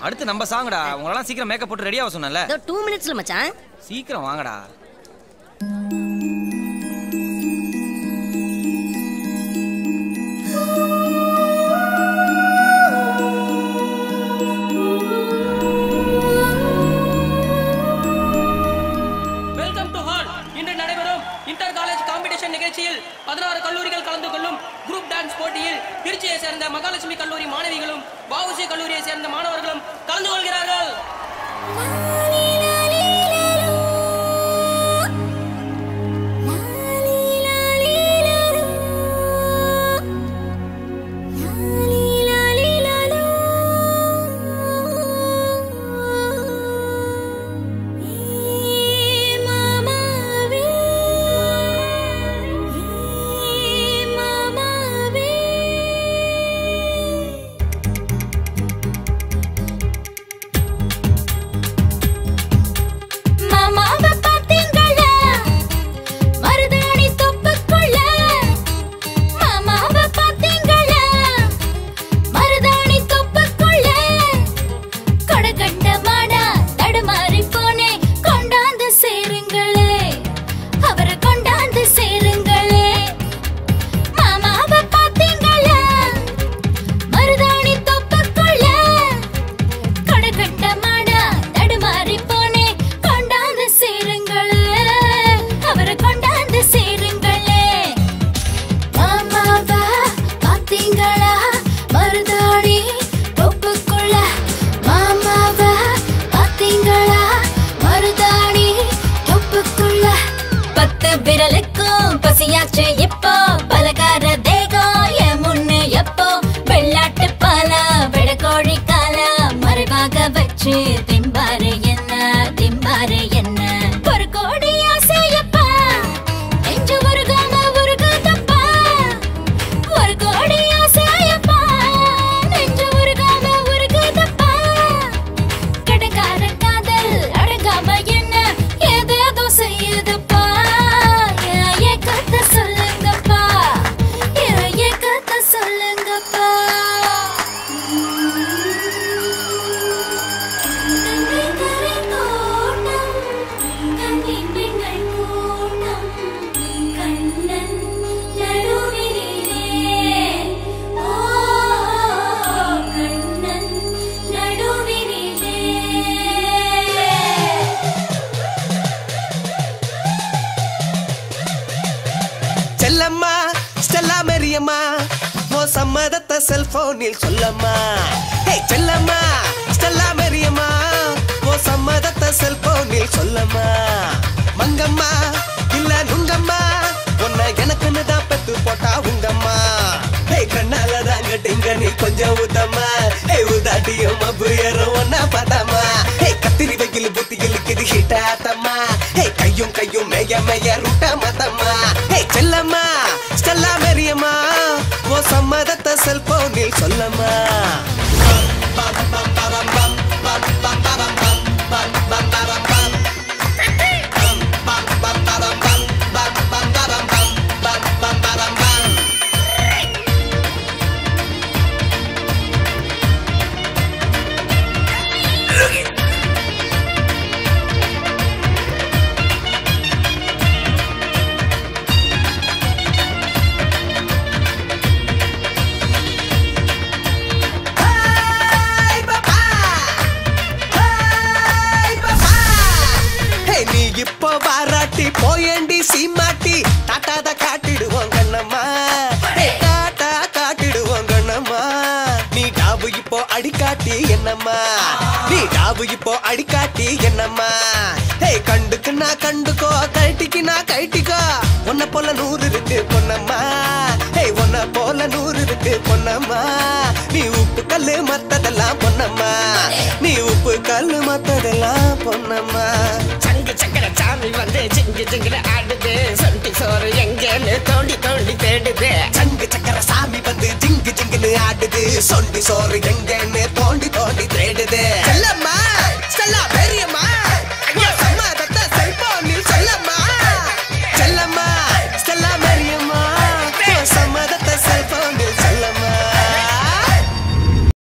அடுத்து நம்ம சாங்கடா உங்களெல்லாம் சீக்கிரம் மேக்கப் போட்டு ரெடி ஆக சொன்னல இதோ டூ மினிட்ஸ்ல மச்சான் சீக்கிரம் வாங்கடா வெல்கம் டு ஹால் இன்று நடைபெறும் இன்டர் காலேஜ் காம்படிஷன் நிகழ்ச்சியில் பதினாறு கல்லூரிகள் கலந்து கொள்ளும் குரூப் டான்ஸ் போட்டியில் திருச்சியை சேர்ந்த மகாலட்சுமி கல்லூரி மாணவிகளும் வஉசி கல்லூரியை சேர்ந்த மாணவர்களும் கலந்து கொள்கிறார்கள் மாமாவை பார்த்தீங்களா மருதாணி தொப்புக்குள்ள மாமாவை பார்த்தீங்களா மருதாணி தொப்புக்குள்ள கொடகண்ட மாடா தடுமாறி போனே கொண்டாந்து சேருங்களே அவரை கொண்டாந்து சேருங்களே மாமாவை பார்த்தீங்களா மருதாணி தொப்புக்குள்ள கொடகண்ட மாடா தடுமாறி போனே கொண்டாந்து சேருங்களே அவரை கொண்டாந்து சேருங்களே மாமாவா பாத்தீங்களா மருதாணி தொப்புக்குள்ள மாமாவா பாத்தீங்களா மருதாணி தொப்புக்குள்ள பத்து விரலுக்கும் பசியாச்சு இப்போ பலகார தேகம் என் முன்னு எப்போ வெள்ளாட்டு பாலா வெடக்கோழி காலா மறைவாக வச்சு திம்பாரு என்ன திம்பாரு என்ன ஒரு கோடி ஆசையப்பா நெஞ்சு உருகாம உருகுதப்பா ஒரு கோடி ஆசையப்பா நெஞ்சு உருகாம உருகுதப்பா கடங்கார காதல் அடங்காம என்ன ஏதேதோ செய்யுதுப்பா என் ஏக்கத்தை சொல்லுங்கப்பா என் ஏக்கத்தை சொல்லுங்கப்பா கங்கை கரை தோட்டம் கங்கை பெண்கள் கூட்டம் கண்ணன் நடுவினிலே ஓ கண்ணன் நடுவினிலே செல்லம்மா ஸ்டெல்லா மெரியம்மா ஓ சம்மதத்தை செல்போனில் சொல்லம்மா ஹே செல்லம்மா ஸ்டெல்லா மெரியம்மா ஓ சம்மதத்தை செல்போனில் சொல்லம்மா மங்கம்மா இல்ல நுங்கம்மா உன்னை எனக்குன்னு தான் பெத்து போட்டா உங்கம்மா ஹே கண்ணால தாங்க டிங்க நீ கொஞ்சம் ஊத்தம்மா ஹே உதாட்டியும் மப்பு ஏறும் ஒன்னா பார்த்தாம்மா ஹே கத்திரி வெயில் புத்தி இழுக்குது ஹிட்டாத்தம்மா ஹே கையும் கையும் மேய மேய ரூட்ட மத்தம்மா ஹே செல்லம்மா ஸ்டெல்லா மெரியம்மா ஓ சம்மதத்தை செல்போனில் சொல்லம்மா ஹே, நீ இப்போ பாராட்டி போயண்டி சீமாட்டி டாட்டாத காட்டிடுவோம் கண்ணம்மா ஹே, டாட்டா காட்டிடுவோம் கண்ணம்மா நீ டாபு இப்போ அடிக்காட்டி என்னம்மா நீ டாபு இப்போ அடிக்காட்டி என்னம்மா ஹே கண்டுக்கு நான் கண்டுக்கோ கைட்டிக்கு நான் கைட்டிக்கோ உன்னை போல நூறு இருக்கு பொன்னம்மா ஹே உன்னை போல நூறு இருக்கு பொன்னம்மா நீ உப்பு கல்லு மத்ததெல்லாம் பொன்னம்மா நீ உப்பு கல்லு மத்ததெல்லாம் பொன்னம்மா சங்கு சக்கர சாமி வந்து சிங்கு சிங்குல ஆடுது சொண்டி சோறு எங்கேன்னு தோண்டி தோண்டி தேடுது சங்கு சக்கர சாமி வந்து ஜிங்கு ஜிங்குன்னு ஆடுது சொண்டி சோறு எங்கன்னு தோண்டி தோண்டி தேடுது செல்லம்மா செல்லா பெரியம்மா